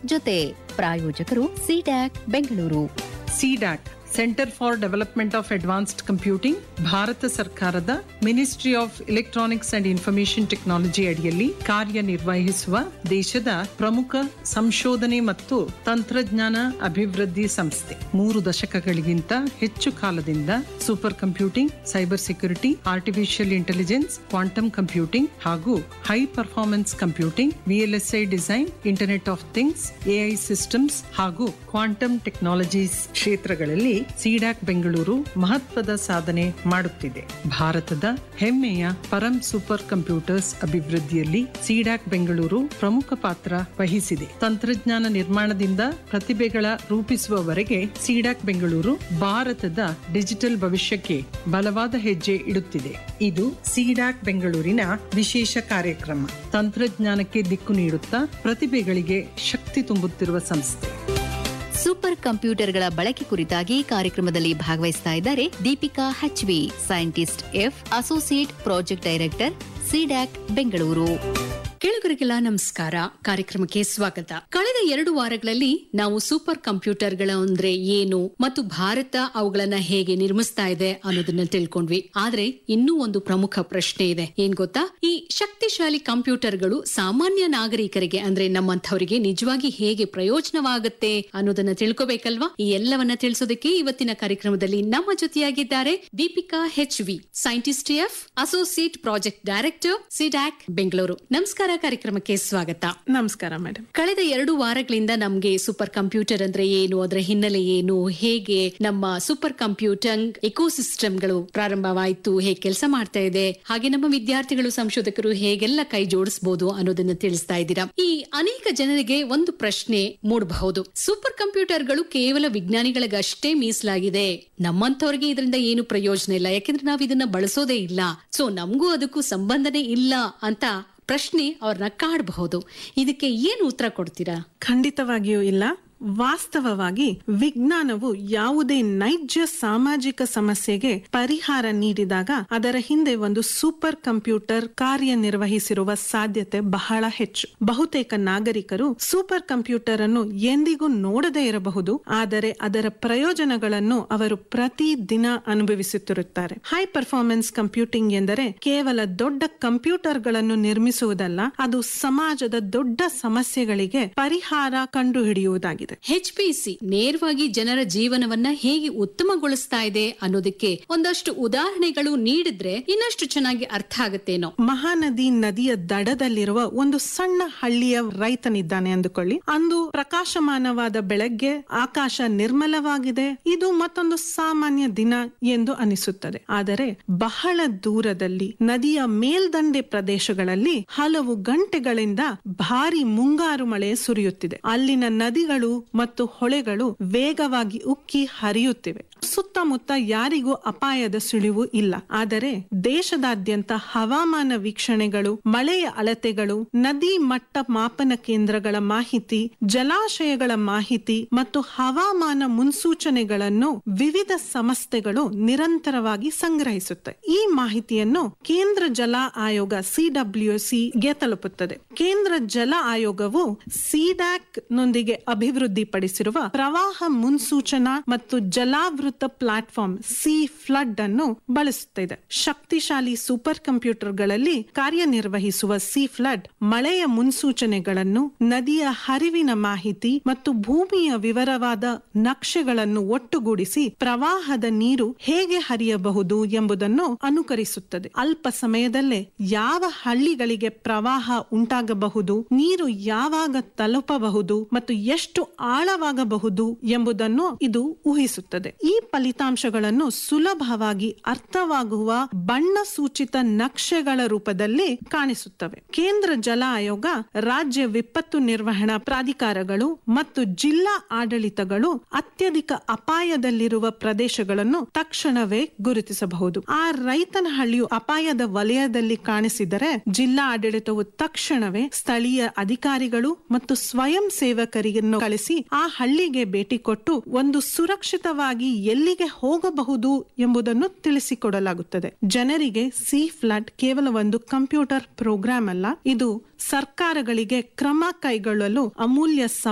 ಜೊತೆ ಪ್ರಾಯೋಜಕರು CDAC Bengaluru CDAC centre for development of advanced computing Bharat ಸರ್ಕಾರದ ministry of electronics and information technology ಅಡಿಯಲ್ಲಿ ಕಾರ್ಯನಿರ್ವಹಿಸುವ ದೇಶದ ಪ್ರಮುಖ ಸಂಶೋಧನೆ ಮತ್ತು ತಂತ್ರಜ್ಞಾನ ಅಭಿವೃದ್ಧಿ ಸಂಸ್ಥೆ ಮೂರು ದಶಕಗಳಿಗಿಂತ ಹೆಚ್ಚು ಕಾಲದಿಂದ super computing cyber security artificial intelligence quantum computing ಹಾಗೂ high performance computing VLSI design internet of things AI systems ಹಾಗೂ ಕ್ವಾಂಟಮ್ ಟೆಕ್ನಾಲಜೀಸ್ ಕ್ಷೇತ್ರಗಳಲ್ಲಿ ಸಿಡಾಕ್ ಬೆಂಗಳೂರು ಮಹತ್ವದ ಸಾಧನೆ ಮಾಡುತ್ತಿದೆ ಭಾರತದ ಹೆಮ್ಮೆಯ ಪರಂ ಸೂಪರ್ ಕಂಪ್ಯೂಟರ್ಸ್ ಅಭಿವೃದ್ಧಿಯಲ್ಲಿ ಸಿಡಾಕ್ ಬೆಂಗಳೂರು ಪ್ರಮುಖ ಪಾತ್ರ ವಹಿಸಿದೆ ತಂತ್ರಜ್ಞಾನ ನಿರ್ಮಾಣದಿಂದ ಪ್ರತಿಭೆಗಳ ರೂಪಿಸುವವರೆಗೆ ಸಿಡಾಕ್ ಬೆಂಗಳೂರು ಭಾರತದ ಡಿಜಿಟಲ್ ಭವಿಷ್ಯಕ್ಕೆ ಬಲವಾದ ಹೆಜ್ಜೆ ಇಡುತ್ತಿದೆ ಇದು ಸಿಡಾಕ್ ಬೆಂಗಳೂರಿನ ವಿಶೇಷ ಕಾರ್ಯಕ್ರಮ ತಂತ್ರಜ್ಞಾನಕ್ಕೆ ದಿಕ್ಕು ನೀಡುತ್ತಾ ಪ್ರತಿಭೆಗಳಿಗೆ ಶಕ್ತಿ ತುಂಬುತ್ತಿರುವ ಸಂಸ್ಥೆ ಸೂಪರ್ ಕಂಪ್ಯೂಟರ್ಗಳ ಬಳಕೆ ಕುರಿತಾಗಿ ಕಾರ್ಯಕ್ರಮದಲ್ಲಿ ಭಾಗವಹಿಸ್ತಾ ಇದ್ದಾರೆ Deepika H V scientist F associate project director CDAC Bengaluru ಕೇಳುಗರಿಗೆಲ್ಲ ನಮಸ್ಕಾರ ಕಾರ್ಯಕ್ರಮಕ್ಕೆ ಸ್ವಾಗತ ಕಳೆದ ಎರಡು ವಾರಗಳಲ್ಲಿ ನಾವು ಸೂಪರ್ ಕಂಪ್ಯೂಟರ್ಗಳ ಅಂದ್ರೆ ಏನು ಮತ್ತು ಭಾರತ ಅವುಗಳನ್ನ ಹೇಗೆ ನಿರ್ಮಿಸ್ತಾ ಇದೆ ಅನ್ನೋದನ್ನ ತಿಳ್ಕೊಂಡ್ವಿ ಆದ್ರೆ ಇನ್ನೂ ಒಂದು ಪ್ರಮುಖ ಪ್ರಶ್ನೆ ಇದೆ ಏನ್ ಗೊತ್ತಾ ಈ ಶಕ್ತಿಶಾಲಿ ಕಂಪ್ಯೂಟರ್ಗಳು ಸಾಮಾನ್ಯ ನಾಗರಿಕರಿಗೆ ಅಂದ್ರೆ ನಮ್ಮಂಥವರಿಗೆ ನಿಜವಾಗಿ ಹೇಗೆ ಪ್ರಯೋಜನವಾಗುತ್ತೆ ಅನ್ನೋದನ್ನ ತಿಳ್ಕೋಬೇಕಲ್ವಾ ಈ ಎಲ್ಲವನ್ನ ತಿಳಿಸೋದಕ್ಕೆ ಇವತ್ತಿನ ಕಾರ್ಯಕ್ರಮದಲ್ಲಿ ನಮ್ಮ ಜೊತೆಯಾಗಿದ್ದಾರೆ Deepika H V scientist F associate project director CDAC Bengaluru ನಮಸ್ಕಾರ ಕಾರ್ಯಕ್ರಮಕ್ಕೆ ಸ್ವಾಗತ ನಮಸ್ಕಾರ ಮೇಡಮ್ ಕಳೆದ ಎರಡು ವಾರಗಳಿಂದ ನಮ್ಗೆ ಸೂಪರ್ ಕಂಪ್ಯೂಟರ್ ಅಂದ್ರೆ ಏನು ಅದರ ಹಿನ್ನೆಲೆ ಏನು ಹೇಗೆ ನಮ್ಮ ಸೂಪರ್ ಕಂಪ್ಯೂಟಂಗ್ ಎಕೋಸಿಸ್ಟಮ್ಗಳು ಪ್ರಾರಂಭವಾಯ್ತು ಹೇಗೆ ಕೆಲಸ ಮಾಡ್ತಾ ಇದೆ ಹಾಗೆ ನಮ್ಮ ವಿದ್ಯಾರ್ಥಿಗಳು ಸಂಶೋಧಕರು ಹೇಗೆಲ್ಲ ಕೈ ಜೋಡಿಸಬಹುದು ಅನ್ನೋದನ್ನ ತಿಳಿಸ್ತಾ ಇದ್ದೀರಾ ಈ ಅನೇಕ ಜನರಿಗೆ ಒಂದು ಪ್ರಶ್ನೆ ಮೂಡಬಹುದು ಸೂಪರ್ ಕಂಪ್ಯೂಟರ್ಗಳು ಕೇವಲ ವಿಜ್ಞಾನಿಗಳಿಗಷ್ಟೇ ಮೀಸಲಾಗಿದೆ ನಮ್ಮಂತವ್ರಿಗೆ ಇದರಿಂದ ಏನು ಪ್ರಯೋಜನ ಇಲ್ಲ ಯಾಕೆಂದ್ರೆ ನಾವು ಇದನ್ನ ಬಳಸೋದೇ ಇಲ್ಲ ಸೊ ನಮಗೂ ಅದಕ್ಕೂ ಸಂಬಂಧನೇ ಇಲ್ಲ ಅಂತ ಪ್ರಶ್ನೆ ಅವ್ರನ್ನ ಕಾಡಬಹುದು ಇದಕ್ಕೆ ಏನು ಉತ್ತರ ಕೊಡ್ತೀರಾ ಖಂಡಿತವಾಗಿಯೂ ಇಲ್ಲ ವಾಸ್ತವವಾಗಿ ವಿಜ್ಞಾನವು ಯಾವುದೇ ನೈಜ ಸಾಮಾಜಿಕ ಸಮಸ್ಯೆಗೆ ಪರಿಹಾರ ನೀಡಿದಾಗ ಅದರ ಹಿಂದೆ ಒಂದು ಸೂಪರ್ ಕಂಪ್ಯೂಟರ್ ಕಾರ್ಯನಿರ್ವಹಿಸಿರುವ ಸಾಧ್ಯತೆ ಬಹಳ ಹೆಚ್ಚು ಬಹುತೇಕ ನಾಗರಿಕರು ಸೂಪರ್ ಕಂಪ್ಯೂಟರ್ ಅನ್ನು ಎಂದಿಗೂ ನೋಡದೇ ಇರಬಹುದು ಆದರೆ ಅದರ ಪ್ರಯೋಜನಗಳನ್ನು ಅವರು ಪ್ರತಿ ದಿನ ಅನುಭವಿಸುತ್ತಿರುತ್ತಾರೆ ಹೈ ಪರ್ಫಾರ್ಮೆನ್ಸ್ ಕಂಪ್ಯೂಟಿಂಗ್ ಎಂದರೆ ಕೇವಲ ದೊಡ್ಡ ಕಂಪ್ಯೂಟರ್ಗಳನ್ನು ನಿರ್ಮಿಸುವುದಲ್ಲ ಅದು ಸಮಾಜದ ದೊಡ್ಡ ಸಮಸ್ಯೆಗಳಿಗೆ ಪರಿಹಾರ ಕಂಡುಹಿಡಿಯುವುದಾಗಿದೆ ಸಿ ನೇರವಾಗಿ ಜನರ ಜೀವನವನ್ನ ಹೇಗೆ ಉತ್ತಮಗೊಳಿಸ್ತಾ ಇದೆ ಅನ್ನೋದಕ್ಕೆ ಒಂದಷ್ಟು ಉದಾಹರಣೆಗಳು ನೀಡಿದ್ರೆ ಇನ್ನಷ್ಟು ಚೆನ್ನಾಗಿ ಅರ್ಥ ಆಗುತ್ತೇನೋ ಮಹಾನದಿ ನದಿಯ ದಡದಲ್ಲಿರುವ ಒಂದು ಸಣ್ಣ ಹಳ್ಳಿಯ ರೈತನಿದ್ದಾನೆ ಅಂದುಕೊಳ್ಳಿ ಅಂದು ಪ್ರಕಾಶಮಾನವಾದ ಬೆಳಗ್ಗೆ ಆಕಾಶ ನಿರ್ಮಲವಾಗಿದೆ ಇದು ಮತ್ತೊಂದು ಸಾಮಾನ್ಯ ದಿನ ಎಂದು ಅನಿಸುತ್ತದೆ ಆದರೆ ಬಹಳ ದೂರದಲ್ಲಿ ನದಿಯ ಮೇಲ್ದಂಡೆ ಪ್ರದೇಶಗಳಲ್ಲಿ ಹಲವು ಗಂಟೆಗಳಿಂದ ಭಾರಿ ಮುಂಗಾರು ಮಳೆ ಸುರಿಯುತ್ತಿದೆ ಅಲ್ಲಿನ ನದಿಗಳು ಮತ್ತು ಹೊಳೆಗಳು ವೇಗವಾಗಿ ಉಕ್ಕಿ ಹರಿಯುತ್ತಿವೆ ಸುತ್ತಮುತ್ತ ಯಾರಿಗೂ ಅಪಾಯದ ಸುಳಿವು ಇಲ್ಲ ಆದರೆ ದೇಶದಾದ್ಯಂತ ಹವಾಮಾನ ವೀಕ್ಷಣೆಗಳು ಮಳೆಯ ಅಳತೆಗಳು ನದಿ ಮಟ್ಟ ಮಾಪನ ಕೇಂದ್ರಗಳ ಮಾಹಿತಿ ಜಲಾಶಯಗಳ ಮಾಹಿತಿ ಮತ್ತು ಹವಾಮಾನ ಮುನ್ಸೂಚನೆಗಳನ್ನು ವಿವಿಧ ಸಂಸ್ಥೆಗಳು ನಿರಂತರವಾಗಿ ಸಂಗ್ರಹಿಸುತ್ತೆ ಈ ಮಾಹಿತಿಯನ್ನು ಕೇಂದ್ರ ಜಲ ಆಯೋಗ ಸಿಡಬ್ಲ್ಯೂಸಿ ಗೆ ತಲುಪುತ್ತದೆ ಕೇಂದ್ರ ಜಲ ಆಯೋಗವು ಸಿಡ್ಯಾಕ್ ನೊಂದಿಗೆ ಅಭಿವೃದ್ಧಿಪಡಿಸಿರುವ ಪ್ರವಾಹ ಮುನ್ಸೂಚನಾ ಮತ್ತು ಜಲಾವೃತ ಪ್ಲಾಟ್ಫಾರ್ಮ್ ಸಿ ಫ್ಲಡ್ ಅನ್ನು ಬಳಸುತ್ತಿದೆ ಶಕ್ತಿಶಾಲಿ ಸೂಪರ್ ಕಂಪ್ಯೂಟರ್ಗಳಲ್ಲಿ ಕಾರ್ಯನಿರ್ವಹಿಸುವ ಸಿ ಫ್ಲಡ್ ಮಳೆಯ ಮುನ್ಸೂಚನೆಗಳನ್ನು ನದಿಯ ಹರಿವಿನ ಮಾಹಿತಿ ಮತ್ತು ಭೂಮಿಯ ವಿವರವಾದ ನಕ್ಷೆಗಳನ್ನು ಒಟ್ಟುಗೂಡಿಸಿ ಪ್ರವಾಹದ ನೀರು ಹೇಗೆ ಹರಿಯಬಹುದು ಎಂಬುದನ್ನು ಅನುಕರಿಸುತ್ತದೆ ಅಲ್ಪ ಸಮಯದಲ್ಲೇ ಯಾವ ಹಳ್ಳಿಗಳಿಗೆ ಪ್ರವಾಹ ಉಂಟಾಗಬಹುದು ನೀರು ಯಾವಾಗ ತಲುಪಬಹುದು ಮತ್ತು ಎಷ್ಟು ಆಳವಾಗಬಹುದು ಎಂಬುದನ್ನು ಇದು ಊಹಿಸುತ್ತದೆ ಈ ಫಲಿತಾಂಶಗಳನ್ನು ಸುಲಭವಾಗಿ ಅರ್ಥವಾಗುವ ಬಣ್ಣ ಸೂಚಿತ ನಕ್ಷೆಗಳ ರೂಪದಲ್ಲಿ ಕಾಣಿಸುತ್ತವೆ ಕೇಂದ್ರ ಜಲ ಆಯೋಗ ರಾಜ್ಯ ವಿಪತ್ತು ನಿರ್ವಹಣಾ ಪ್ರಾಧಿಕಾರಗಳು ಮತ್ತು ಜಿಲ್ಲಾ ಆಡಳಿತಗಳು ಅತ್ಯಧಿಕ ಅಪಾಯದಲ್ಲಿರುವ ಪ್ರದೇಶಗಳನ್ನು ತಕ್ಷಣವೇ ಗುರುತಿಸಬಹುದು ಆ ರೈತನ ಹಳ್ಳಿಯು ಅಪಾಯದ ವಲಯದಲ್ಲಿ ಕಾಣಿಸಿದರೆ ಜಿಲ್ಲಾ ಆಡಳಿತವು ತಕ್ಷಣವೇ ಸ್ಥಳೀಯ ಅಧಿಕಾರಿಗಳು ಮತ್ತು ಸ್ವಯಂ ಸೇವಕರಿಯನ್ನು ಕಳಿಸಿ ಆ ಹಳ್ಳಿಗೆ ಭೇಟಿ ಕೊಟ್ಟು ಒಂದು ಸುರಕ್ಷಿತವಾಗಿ ಎಲ್ಲಿಗೆ ಹೋಗಬಹುದು ಎಂಬುದನ್ನು ತಿಳಿಸಿಕೊಡಲಾಗುತ್ತದೆ ಜನರಿಗೆ ಸಿ ಫ್ಲಡ್ ಕೇವಲ ಒಂದು ಕಂಪ್ಯೂಟರ್ ಪ್ರೋಗ್ರಾಂ ಅಲ್ಲ ಇದು ಸರ್ಕಾರಗಳಿಗೆ ಕ್ರಮ ಕೈಗೊಳ್ಳಲು ಅಮೂಲ್ಯ